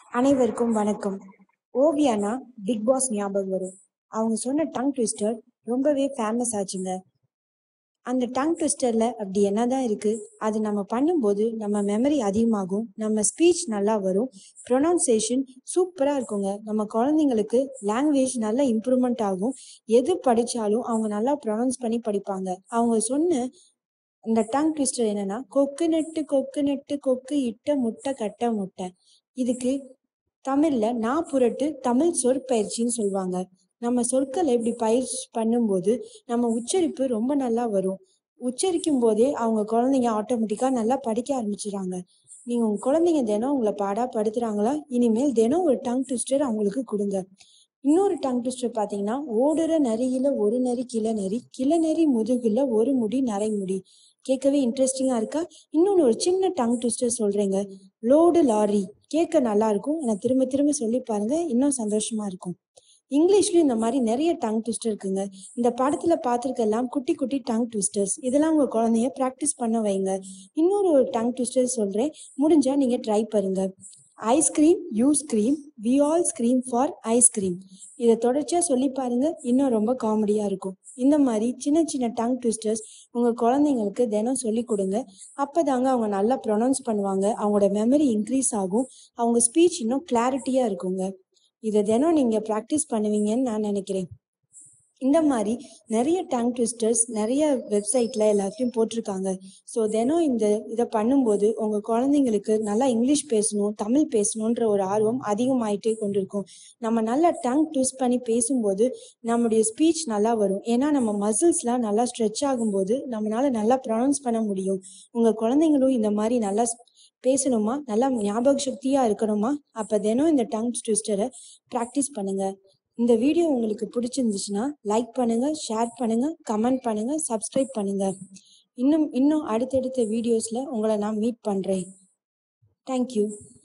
அனைவருக்கும் வணக்கம் ஓவியானா big pass ஞாபகம் வரும் அவங்க சொன்ன டங் ட்விஸ்டர் ரொம்பவே ஃபேமஸ் ஆச்சுங்க அந்த டங் ட்விஸ்டர்ல அப்படி என்னதான் இருக்கு அது நம்ம பண்ணும்போது நம்ம மெமரி அதிகமாகும் நம்ம ஸ்பீச் நல்லா வரும் ப்ரொனவுன்சேஷன் சூப்பரா இருக்குங்க நம்ம குழந்தைங்களுக்கு லாங்குவேஜ் நல்ல இம்ப்ரூவ்மெண்ட் ஆகும் எது படிச்சாலும் அவங்க நல்லா ப்ரொனவுன்ஸ் பண்ணி படிப்பாங்க அவங்க சொன்ன அந்த டங் ட்விஸ்டர் என்னன்னா கொக்கு நெட்டு கொக்கு நெட்டு கொக்கு இட்ட முட்டை கட்ட முட்டை இதுக்கு தமிழ்ல நான் புரட்டு தமிழ் சொற்பயிற்சின்னு சொல்லுவாங்க நம்ம சொற்களை இப்படி பயிற்சி பண்ணும்போது நம்ம உச்சரிப்பு ரொம்ப நல்லா வரும் உச்சரிக்கும் போதே அவங்க குழந்தைங்க ஆட்டோமேட்டிக்கா நல்லா படிக்க ஆரம்பிச்சிடுறாங்க நீங்க உங்க குழந்தைங்க தினம் உங்களை பாடா படுத்துறாங்களா இனிமேல் தினம் ஒரு டங் ட்விஸ்டர் அவங்களுக்கு கொடுங்க இன்னொரு டங் ட்விஸ்டர் பாத்தீங்கன்னா ஓடுற நரியில ஒரு நரி கிள நரி கிள நரி முதுகுல ஒரு முடி நரை முடி கேட்கவே இன்ட்ரெஸ்டிங்கா இருக்கா இன்னொன்னு ஒரு சின்ன டங் ட்விஸ்டர் சொல்றேங்க லோடு லாரி கேட்க நல்லா இருக்கும் ஆனா திரும்ப திரும்ப சொல்லி பாருங்க இன்னும் சந்தோஷமா இருக்கும் இங்கிலீஷ்லயும் இந்த மாதிரி நிறைய டங் ட்விஸ்டர் இருக்குங்க இந்த படத்துல பார்த்துருக்கெல்லாம் குட்டி குட்டி டங் ட்விஸ்டர்ஸ் இதெல்லாம் உங்க குழந்தைய ப்ராக்டிஸ் பண்ண வைங்க இன்னொரு ஒரு டங் ட்விஸ்டர் சொல்றேன் முடிஞ்சா நீங்க ட்ரை பண்ணுங்க ice cream you scream we all scream for ice cream இதை தொடர்ச்சியா சொல்லி பாருங்க இன்னும் ரொம்ப காமெடியா இருக்கும் இந்த மாதிரி சின்ன சின்ன டங் ட்விஸ்டர்ஸ் உங்க குழந்தைங்களுக்கு தினம் சொல்லி கொடுங்க அப்பதாங்க அவங்க நல்லா ப்ரொனவுன்ஸ் பண்ணுவாங்க அவங்களோட மெமரி இன்க்ரீஸ் ஆகும் அவங்க ஸ்பீச் இன்னும் கிளாரிட்டியா இருக்குங்க இதை தினம் நீங்க ப்ராக்டிஸ் பண்ணுவீங்கன்னு நான் நினைக்கிறேன் இந்த மாதிரி நிறைய டங் ட்விஸ்டர்ஸ் நிறைய வெப்சைட்ல எல்லாத்தையும் போட்டிருக்காங்க ஸோ தினம் இந்த இதை பண்ணும்போது உங்க குழந்தைங்களுக்கு நல்லா இங்கிலீஷ் பேசணும் தமிழ் பேசணுன்ற ஒரு ஆர்வம் அதிகமாயிட்டே கொண்டிருக்கும் நம்ம நல்லா டங் ட்விஸ்ட் பண்ணி பேசும்போது நம்முடைய ஸ்பீச் நல்லா வரும் ஏன்னா நம்ம மசில்ஸ்லாம் நல்லா ஸ்ட்ரெச் ஆகும்போது நம்மளால நல்லா ப்ரொனவுன்ஸ் பண்ண முடியும் உங்க குழந்தைங்களும் இந்த மாதிரி நல்லா பேசணுமா நல்லா ஞாபக சக்தியா இருக்கணுமா அப்ப தினம் இந்த டங் ட்விஸ்டரை ப்ராக்டிஸ் பண்ணுங்க இந்த வீடியோ உங்களுக்கு பிடிச்சிருந்துச்சுன்னா லைக் பண்ணுங்க ஷேர் பண்ணுங்க கமெண்ட் பண்ணுங்க சப்ஸ்கிரைப் பண்ணுங்க இன்னும் இன்னும் அடுத்தடுத்த வீடியோஸ்ல உங்களை நான் மீட் பண்றேன் தேங்க்யூ